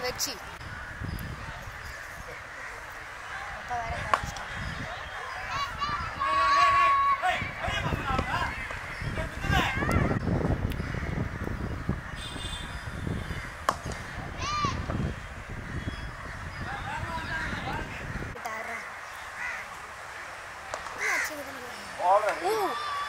வச்சு அப்பா வேற காமிச்சிட்டாங்க. விட்டாரா. என்ன ஆச்சு இதுல? ஊ.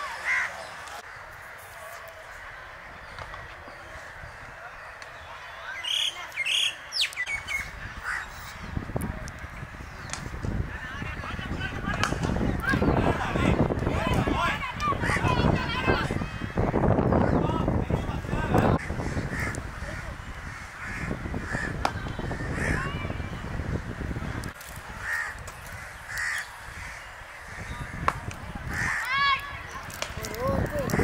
ஒரு ஓட்டு இது.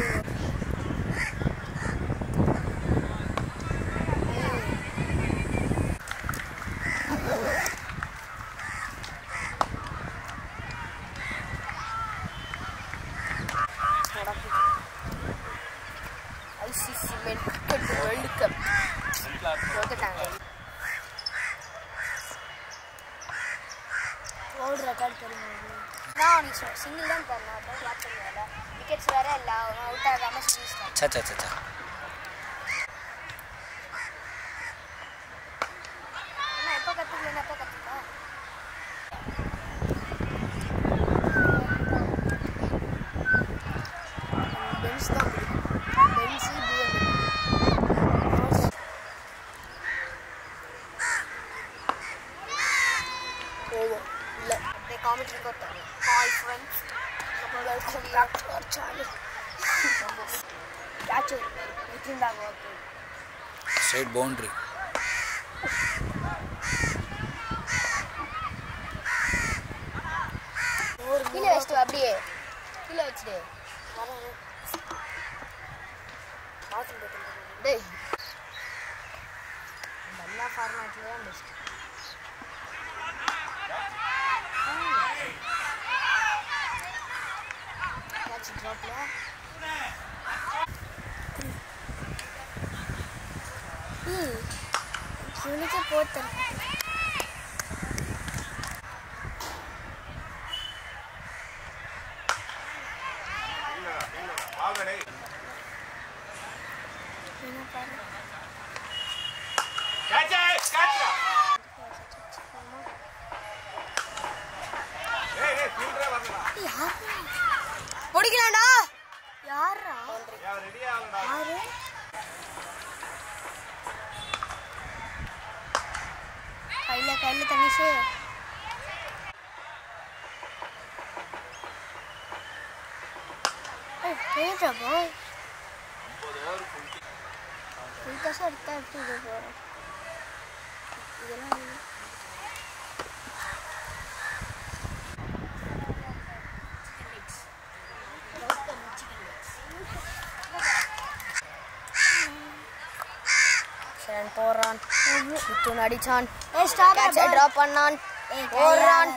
ICC men cricket world cup தோத்துட்டாங்க வேர்ல்டு ரெக்கார்ட் தெரியுமா நான் உனக்கு சிங்கிள் தான் தரணும் அப்போ கிளாப் பண்ணுவேன் விக்கெட்ஸ் வேற இல்லை அவுட் ஆகாமல் சிங்கிள்ஸ் தான் சா சா சா சா என்ன எப்போ கற்றுக்கல எப்போ கற்றுக்கா பென்ஸ் தான் பிடிக்கும் பென்ஸு பிஎம்டபிள்யூ போவோம் இல்லை அப்படியே காமெடி கொடுத்தாங்க ஹாய் ஃப்ரெண்ட்ஸ் நம்ம welcome back to our channel catch வச்சுருந்தாங்க ஓகே ஸ்ட்ரைட் பவுண்ட்ரி கீழே வச்சுட்டு அப்படியே கீழே வச்சுட்டு டேய் நம்ம எல்லா ஃபார்மேட்லேயும் தான் பெஸ்ட் கேட்ச் ட்ராப்பில் இவனுக்கே போத்தேன் என்ன பாரு முடிக்கலாம்டா யாரா யாரு கையில கையில தண்ணிச்சு போயிட்டா போய் ஃபுல் காசு எடுத்தா எப்படி இது போகிறோம் இதெல்லாம் இல்லை. சரண் போறான் மித்துன் அடிச்சான் கேட்சை டிராப் பண்ணான் ஓடுறான்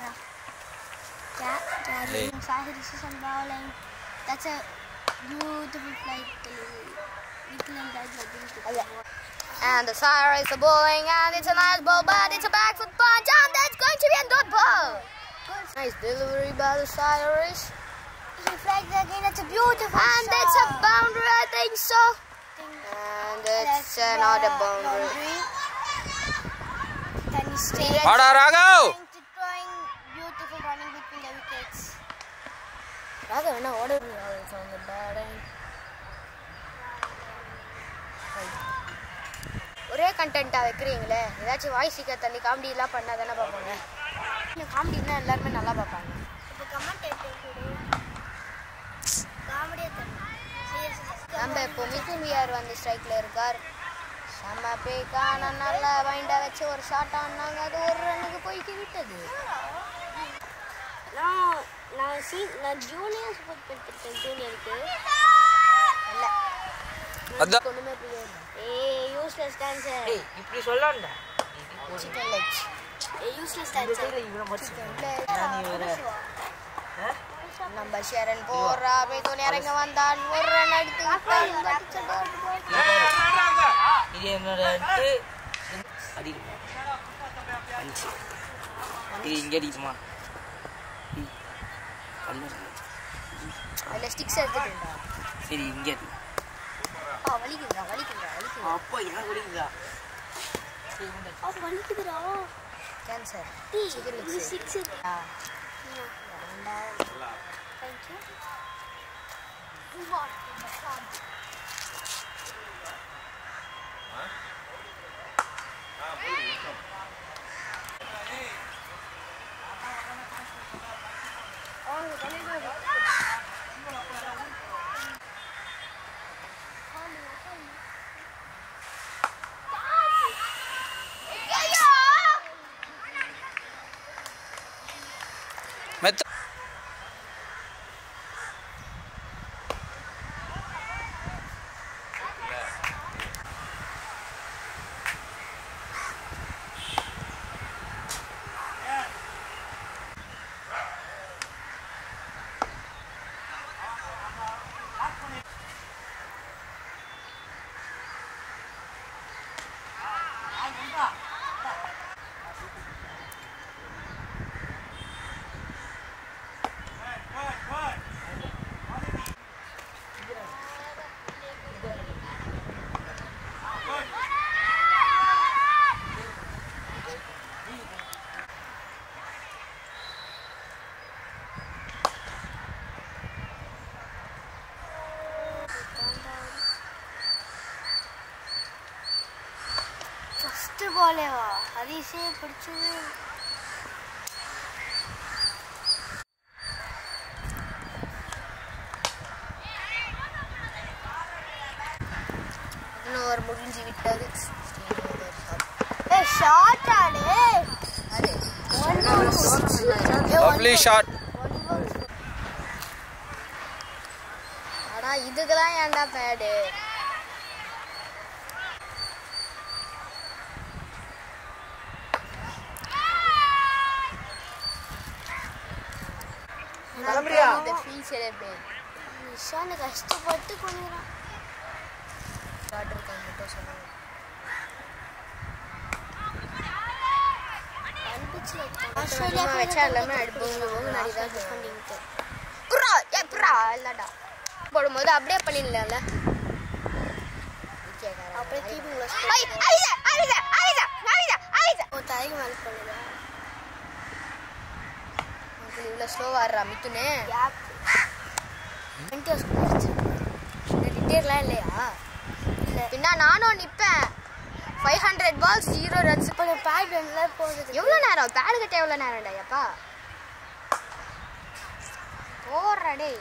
Hey. Sahir is on bowling. That's a beautiful flight delivery. We can that like And the Sire is bowling and it's a nice ball but it's a back foot punch and that's going to be a dot ball. Nice delivery by the Cyrus. He flags again, it's a beautiful And it's a boundary, I think so. And it's another boundary. Then he stays. வாடா Raghav Trying beautiful running between the wickets. Raghav என்ன ஓட from the batting. ஒரே கண்டென்ட்டாக வைக்கிறீங்களே ஏதாச்சும் voice சீக்கிர தள்ளி காமெடியெல்லாம் பண்ணால் தானே பார்ப்பாங்க இல்லை காமெடினா எல்லாருமே நல்லா பார்ப்பாங்க இப்போ கமெண்ட் காமெடியே நம்ம இப்போ மிதுன் விஆர் வந்து ஸ்ட்ரைக்கில் இருக்கார் செம்ம பேக்கான நல்லா வைண்டா வச்சு ஒரு ஷாட் ஆனாங்க அது ஒரு ரன்னுக்கு போய்க்கு விட்டது நான் நான் சீ நான் ஜூனியர் சப்போர்ட் பண்ணிருக்கேன் ஜூனியருக்கு இல்லை அதான் ஒன்றுமே புரியாது ஏ யூஸ்லெஸ் டான்சர் ஏய் இப்படி சொல்லண்டா சிக்கன் லெக்ஸ் ஏ யூஸ்லெஸ் இந்த டான்சர் சைடுல இவனை மட்டும் நான் நீ வேற நம்ம ஷரன் போறா மிதுன் இறங்க வந்தான் ஒரு ரன் அடித்து விட்டான். அடிச்ச dot ball. இது என்னோட அடி அஞ்சு இது இங்கே அடிக்குமா ம். பன்னெண்டு. அதில் ஸ்டிக்ஸ் எடுத்துட்டா சரி இங்கே அடி ஆ வலிக்குதுடா வலிக்குதுடா வலிக்குது அப்பா எனக்கு வலிக்குதா சரி இங்க அடி. அப்ப வலிக்குதுடா கேன்சர் டேய், Chicken இது legs. six இருக்கு. ஆ Thank you. மெத்த ஃபர்ஸ்ட் பாலேவா ஹரிஷே பிடிச்சது இன்னொரு முடிஞ்சு விட்டது ஏ ஷார்ட் ஆடு அது லவ்லி ஷாட் ஆனா இதுக்கெல்லாம் ஏன்டா பேடு கிளம்புறியா? இந்த ஃபீச்சரே பேர் நிஷானு கஷ்டப்பட்டு பண்ணுறான் வாட்டர் கேன் மட்டும் சொல்லுங்க சும்மா வச்சா எல்லாமே அடிப்போங்க போங்க நடிதான் பண்ணிட்டு புறா ஏ புறா இல்லடா போடும்போது அப்படியே பண்ணிடலாம்ல அப்படியே திருப்பி உள்ள ஐ ஐயா ஐயா ஐயா ஐயா ஐயா ஓ தலைக்கு மேலே பண்ணுங்க உங்களுக்கு இவ்வளோ ஸ்லோவாக ஆடுறா மித்துனே கேப் டுவெண்ட்டி ஹவர்ஸ் டிட்டேர்லாம் இல்லையா பின்னா நானும் நிற்பேன் five hundred balls zero runs இப்போ பேட் வந்து போகுது எவ்வளோ நேரம் பேடு கட்ட எவ்வளோ நேரம்டா ஐயப்பா போடுறா டேய்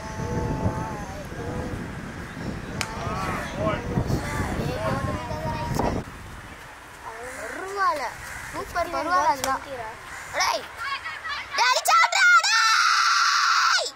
பரவாயில்ல சூப்பர் பரவாயில்ல அதுதான் டேய் டேய் அடிச்சாட்றா டேய்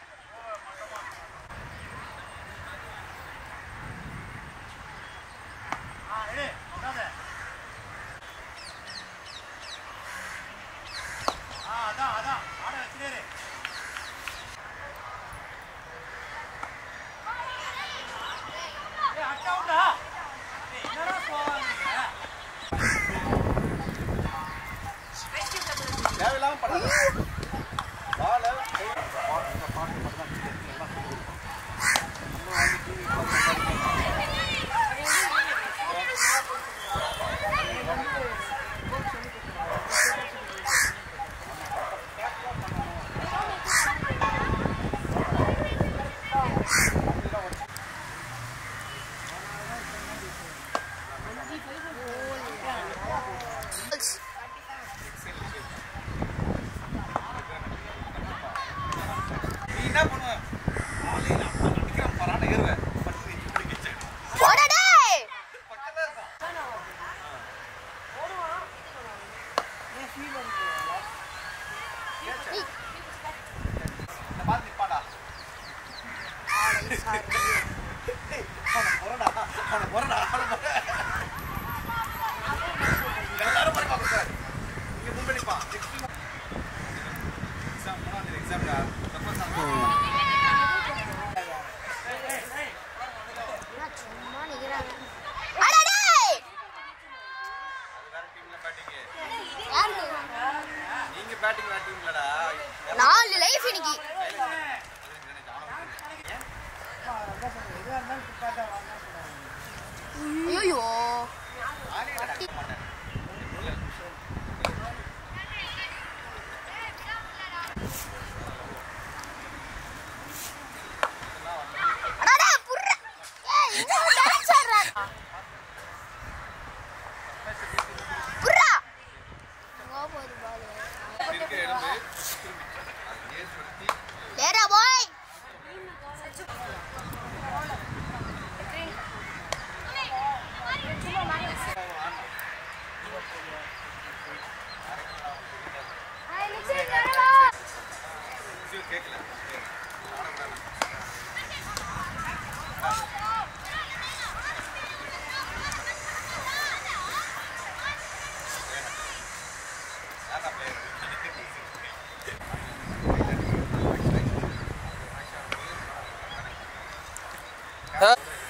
போடா டேய் என்ன சும்மா நிக்கிறாங்க அட டேய் யார் ஆ